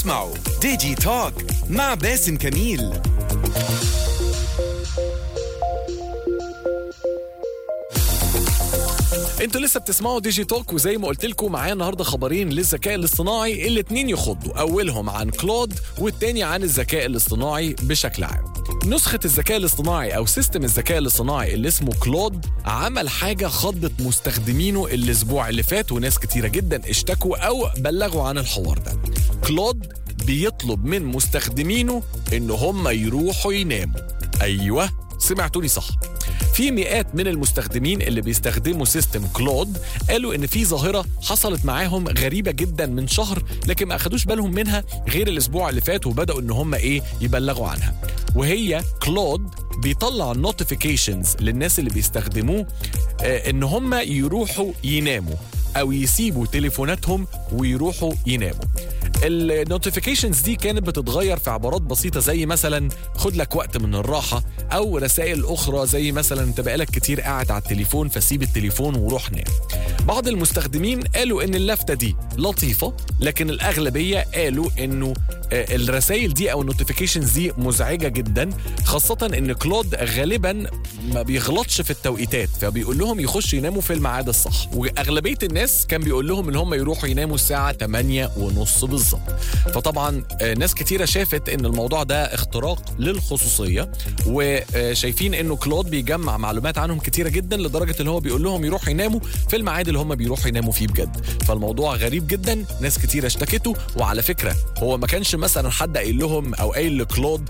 اسمعوا ديجي توك مع باسم كميل انتوا لسه بتسمعوا ديجي توك وزي ما قلت لكم معايا النهارده خبرين للذكاء الاصطناعي الاتنين يخضوا اولهم عن كلود والتاني عن الذكاء الاصطناعي بشكل عام نسخة الذكاء الاصطناعي أو سيستم الذكاء الاصطناعي اللي اسمه كلود عمل حاجة خضت مستخدمينه الأسبوع اللي فات وناس كتيرة جدا اشتكوا أو بلغوا عن الحوار ده كلود بيطلب من مستخدمينه إن هم يروحوا يناموا أيوه سمعتوني صح في مئات من المستخدمين اللي بيستخدموا سيستم كلود قالوا ان في ظاهره حصلت معاهم غريبه جدا من شهر لكن ما اخدوش بالهم منها غير الاسبوع اللي فات وبداوا ان هم ايه يبلغوا عنها وهي كلود بيطلع نوتيفيكيشنز للناس اللي بيستخدموه آه، ان هم يروحوا يناموا او يسيبوا تليفوناتهم ويروحوا يناموا النوتيفيكيشنز دي كانت بتتغير في عبارات بسيطه زي مثلا خد لك وقت من الراحه او رسائل اخرى زي مثلا انت بقالك كتير قاعد على التليفون فسيب التليفون وروح نام بعض المستخدمين قالوا ان اللفته دي لطيفه لكن الاغلبيه قالوا انه آه، الرسائل دي او النوتيفيكيشنز دي مزعجه جدا خاصه ان كلود غالبا ما بيغلطش في التوقيتات فبيقول لهم يخشوا يناموا في الميعاد الصح واغلبيه الناس كان بيقول لهم ان هم يروحوا يناموا الساعه 8 ونص بالظبط فطبعا آه، ناس كتيره شافت ان الموضوع ده اختراق للخصوصيه وشايفين انه كلود بيجمع معلومات عنهم كتيره جدا لدرجه اللي هو بيقول لهم يروحوا يناموا في الميعاد اللي هم بيروحوا يناموا فيه بجد فالموضوع غريب جدا ناس كتيره اشتكته وعلى فكره هو ما كانش مثلا حد قايل لهم او قايل لكلود